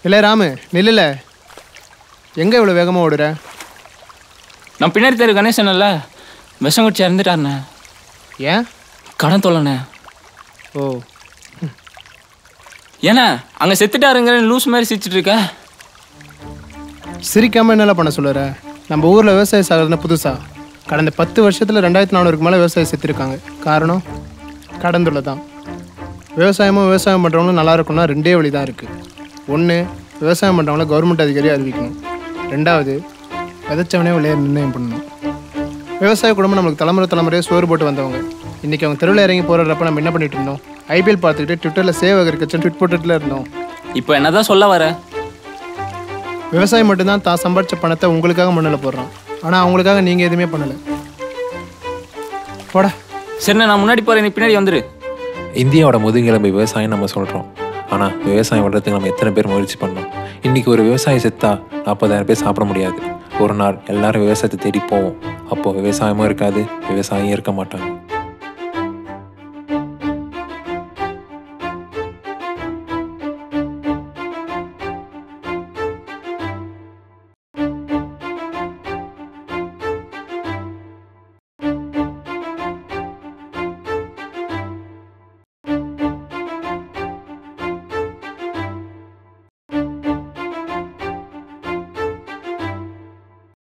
இல்லை ராமு நில்லுல எங்கே இவ்வளோ வேகமாக ஓடுற நான் பின்னாடி தெரு கணேசன் இல்ல விஷம் குடிச்சு இறந்துட்டாருண்ணே ஏன் கடன் தொல்லண்ணே ஓ ஏண்ணே அங்கே செத்துட்டாருங்கிற லூஸ் மாதிரி சிரிச்சிட்டு இருக்க சிரிக்காமல் என்னெல்லாம் பண்ண சொல்லுற நம்ம ஊரில் விவசாய சாகுறதுனா புதுசா கடந்த பத்து வருஷத்தில் ரெண்டாயிரத்தி நானூறுக்கு மேலே விவசாயம் செத்துருக்காங்க காரணம் கடன் தொல்லை தான் விவசாயமும் விவசாயம் பண்ணுறவங்களும் நல்லா இருக்கும்னா ரெண்டே வழி தான் இருக்குது ஒன்று விவசாயம் பண்ணுறவங்கள கவர்மெண்ட் அதிகாரி அறிவிக்கணும் ரெண்டாவது விதைச்சவனே விளைய நிர்ணயம் பண்ணணும் விவசாய குடும்பம் நம்மளுக்கு தலைமுறை தலைமுறையாக சோறு போட்டு வந்தவங்க இன்றைக்கி அவங்க தெருவில் இறங்கி போகிறப்ப நம்ம என்ன பண்ணிட்டு இருந்தோம் ஐபிஎல் பார்த்துக்கிட்டு ட்விட்டரில் சேவ் அக்ரிகல்ச்சர் ட்விட் போட்டுட்டுல இருந்தோம் இப்போ என்னதான் சொல்ல வர விவசாயி மட்டும்தான் தான் சம்பாதிச்ச பணத்தை உங்களுக்காக மண்ணில் போடுறான் ஆனால் அவங்களுக்காக நீங்கள் எதுவுமே பண்ணலை போடா சரிண்ணே நான் முன்னாடி போகிறேன் நீ பின்னாடி வந்துரு இந்தியாவோட முதுகெலும்பு விவசாயம் நம்ம சொல்கிறோம் ஆனால் விவசாயம் பண்ணுறதுக்கு நம்ம எத்தனை பேர் முயற்சி பண்ணோம் இன்றைக்கி ஒரு விவசாயி செத்தா நாற்பதாயிரம் பேர் சாப்பிட முடியாது ஒரு நாள் எல்லாரும் விவசாயத்தை தேடி போவோம் அப்போது விவசாயமும் இருக்காது விவசாயியும் இருக்க மாட்டாங்க